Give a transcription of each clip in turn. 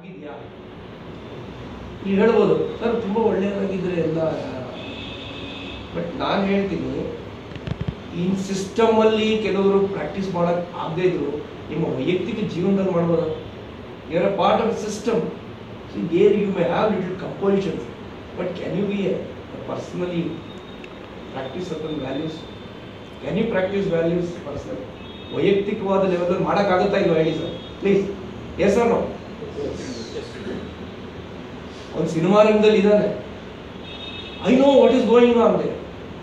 ಆಗಿದೆಯಾ ನೀವು ಹೇಳ್ಬೋದು ಸರ್ ತುಂಬ ಒಳ್ಳೆಯದಾಗಿದ್ರೆ ಎಲ್ಲ ಬಟ್ ನಾನು ಹೇಳ್ತೀನಿ ಇನ್ ಸಿಸ್ಟಮಲ್ಲಿ ಕೆಲವರು ಪ್ರಾಕ್ಟೀಸ್ ಮಾಡೋಕ್ಕೆ ಆಗದೇ ಇದ್ರು ನಿಮ್ಮ ವೈಯಕ್ತಿಕ ಜೀವನದಲ್ಲಿ ಮಾಡ್ಬೋದು you are part of system there you may have little compositions but can you be a personally practice certain values can you practice values personal ವೈಯಕ್ತಿಕವಾದ ಲೆವೆಲಲ್ಲಿ ಮಾಡೋಕ್ಕಾಗುತ್ತಾ ಇಲ್ವಾ ಹೇಳಿ sir please yes or no ಒಂದು ಸಿನಿಮಾ ರಂಗದಲ್ಲಿ ಇದ್ದಾನೆ I know what is going on they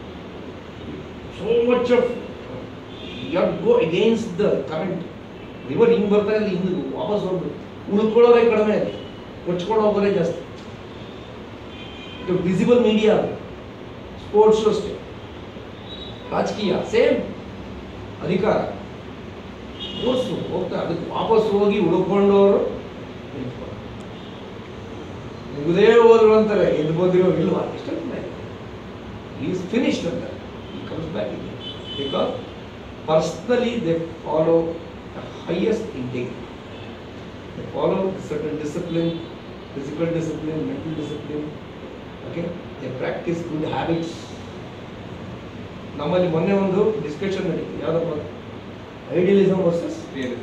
so much of you go against the current river ಹಿಂಗೆ ಬರ್ತಾ ಇಲ್ಲ ಹಿಂದೆ ವಾಪಸ್ ಹೋಗ್ಬೇಕು ಉಳ್ಕೊಳ್ಳೋರೇ ಕಡಿಮೆ ಅಲ್ಲಿ ಕೊಚ್ಕೊಳ್ಳೋವರೇ ಜಾಸ್ತಿ ಇದು ವಿಸಿಬಲ್ ಮೀಡಿಯಾ ಸ್ಪೋರ್ಟ್ಸು ಅಷ್ಟೇ ರಾಜಕೀಯ ಸೇಮ್ ಅಧಿಕಾರ ಓಡಿಸು ಹೋಗ್ತಾ ಅದಕ್ಕೆ ವಾಪಸ್ ಹೋಗಿ ಉಳ್ಕೊಂಡವರು ನಿಂತ್ಕೊಂಡು ಮುಗದೇ ಹೋದ್ರು ಅಂತಾರೆ ಎದ್ದು ಬಂದಿರೋ ಇಲ್ವಾ ಇಷ್ಟೊಂದು ಈಸ್ ಫಿನಿಶ್ಡ್ ಅಂತ ಈ ಕಮ್ಸ್ ಬ್ಯಾಕ್ ಇಲ್ಲಿ because personally they follow the highest integrity they follow certain discipline physical discipline mental discipline okay they practice good habits ನಮ್ಮಲ್ಲಿ ಮೊನ್ನೆ ಒಂದು ಡಿಸ್ಕಷನ್ ನಡೀತು ಯಾವುದಪ್ಪ ಐಡಿಯಲಿಸಮ್ ವರ್ಸಸ್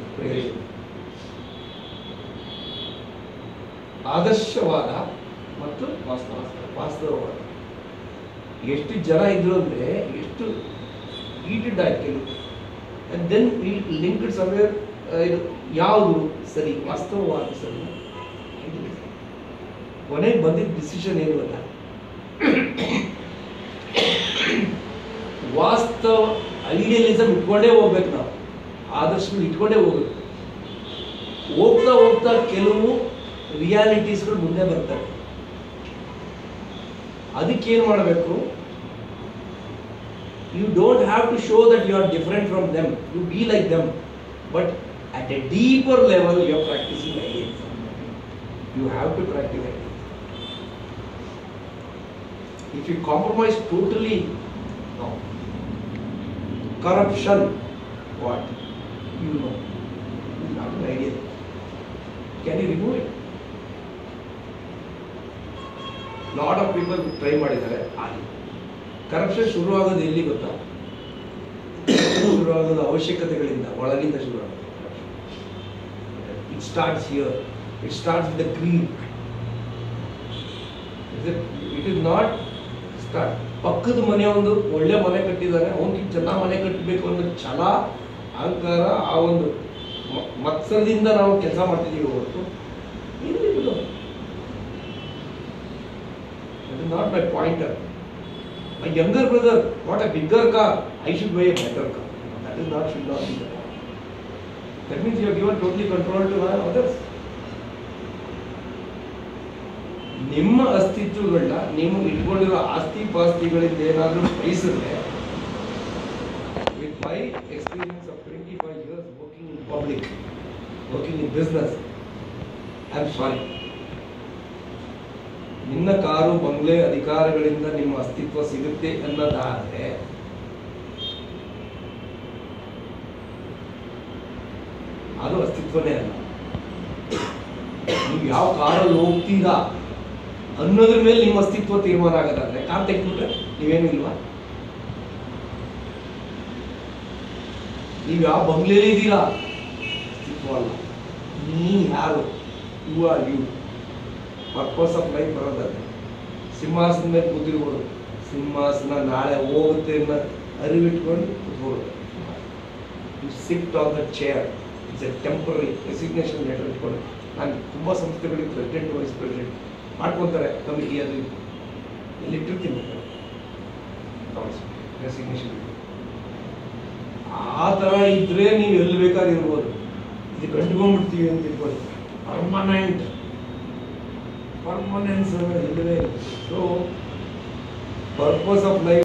ಆದರ್ಶವಾದ ಮತ್ತು ವಾಸ್ತವವಾದ ಎಷ್ಟು ಜನ ಇದ್ರು ಅಂದರೆ ಎಷ್ಟು ಈಟೆಡ್ ಆಯ್ತು ಕೆಲವು and then we linked somewhere ಇದು ಯಾವುದು ಸರಿ ವಾಸ್ತವವಾದ ಸರಿ ಕೊನೆಗೆ ಬಂದಿದ್ದ ಡಿಸಿಷನ್ ಏನು ಅಲ್ಲ ವಾಸ್ತವ ಐಡಿಯಲಿಸಮ್ ಇಟ್ಕೊಂಡೇ ಹೋಗ್ಬೇಕು ನಾವು ಆದರ್ಶಗಳು ಇಟ್ಕೊಂಡೇ ಹೋಗ್ಬೇಕು ಹೋಗ್ತಾ ಹೋಗ್ತಾ ಕೆಲವು ರಿಯಾಲಿಟೀಸ್ಗಳು ಮುಂದೆ ಬರ್ತವೆ ಅದಕ್ಕೇನು ಮಾಡಬೇಕು you don't have to show that you are different from them you be like them but at a deeper level you are practicing ideals you have to practice ideals if you compromise totally no corruption what you know it's not an idea can you remove it lot of people try ಮಾಡಿದ್ದಾರೆ ಆಗಿ corruption ಶುರು ಆಗೋದು ಎಲ್ಲಿ ಗೊತ್ತಾ ಶುರು ಆಗೋದು ಅವಶ್ಯಕತೆಗಳಿಂದ ಒಳಗಿಂದ ಶುರು ಆಗೋದು it starts here it starts the green it is not start ಪಕ್ಕದ ಮನೆ ಒಂದು ಒಳ್ಳೆ ಮನೆ ಕಟ್ಟಿದ್ದಾನೆ ಅವನಿಗೆ ಚೆನ್ನಾಗಿ ಮನೆ ಕಟ್ಟಬೇಕು ಅನ್ನೋ ಛಲ ಅಹಂಕಾರ ಆ ಒಂದು ಮ- ಮತ್ಸರದಿಂದ ನಾವು ಕೆಲಸ ಮಾಡ್ತಿದ್ದೀವಿ ಹೊರತು ಇಲ್ಲಿ ಬಿಡು that is not my pointer my younger brother not a bigger car I should buy a better car that is not should not be that means you given totally control to others ನಿಮ್ಮ ಅಸ್ತಿತ್ವಗಳನ್ನ ನೀವು ಇಟ್ಕೊಂಡಿರೋ ಆಸ್ತಿ ಪಾಸ್ತಿಗಳಿಂದ ಏನಾದರೂ ಬಯಸಿದ್ರೆ with my experience of twenty five years working in public working in business I am sorry ನಿನ್ನ car ಬಂಗ್ಲೆ ಅಧಿಕಾರಗಳಿಂದ ನಿಮ್ಮ ಅಸ್ತಿತ್ವ ಸಿಗುತ್ತೆ ಅನ್ನೋದಾದ್ರೆ ಅದು ಅಸ್ತಿತ್ವನೇ ಅಲ್ಲ ನೀವು ಯಾವ ಕಾರಲ್ಲಿ ಹೋಗ್ತೀರಾ ಅನ್ನೋದ್ರ ಮೇಲೆ ನಿಮ್ಮ ಅಸ್ತಿತ್ವ ತೀರ್ಮಾನ ಆಗೋದಾದ್ರೆ ಕಾರ್ ತೆಗೆದ್ಬಿಟ್ರೆ ನೀವೇನು ಇಲ್ವಾ ನೀವು ಯಾವ ಬಂಗ್ಲೆಯಲ್ಲಿ ಇದ್ದೀರಾ ಅಸ್ತಿತ್ವ ಅಲ್ಲ ನೀ ಯಾರು you are you purpose of life ಬರೋದಾದ್ರೆ ಸಿಂಹಾಸನ ಮೇಲೆ ಕೂತಿರ್ಬೋದು ಸಿಂಹಾಸನ ನಾಳೆ ಹೋಗುತ್ತೆ ಅನ್ನೋ ಅರಿವಿಟ್ಕೊಂಡು ಕೂತ್ಬೋದು you sit on the chair it's a temporary resignation letter ಇಟ್ಕೊಂಡು ನಾನು ತುಂಬ ಸಂಸ್ಥೆಗಳಿಗೆ ಪ್ರೆಸಿಡೆಂಟ್ ವೈಸ್ ಪ್ರೆಸಿಡೆಂಟ್ ಮಾಡ್ಕೊತಾರೆ ಕಮಿಟಿ ಅದು ಇದು. ಇಲ್ಲಿ ಇಟ್ಟಿರ್ತೀನಿ ರೆಸಿಗ್ನೇಷನ್ ಆ ಥರ ಇದ್ರೆ ನೀವು ಎಲ್ಲಿ ಬೇಕಾದ್ರೆ ಇರ್ಬೋದು ಇದು ಕಂಡುಕೊಂಡ್ಬಿಡ್ತೀವಿ ಅಂತ ಇಟ್ಕೊಳ್ಳಿ ಪರ್ಮನೆಂಟ್ ಪರ್ಮನೆನ್ಸ್ ಅನ್ನೋದು ಇಲ್ಲವೇ ಇಲ್ಲ ಸೊ ಪರ್ಪಸ್ ಆಫ್ ಲೈಫ್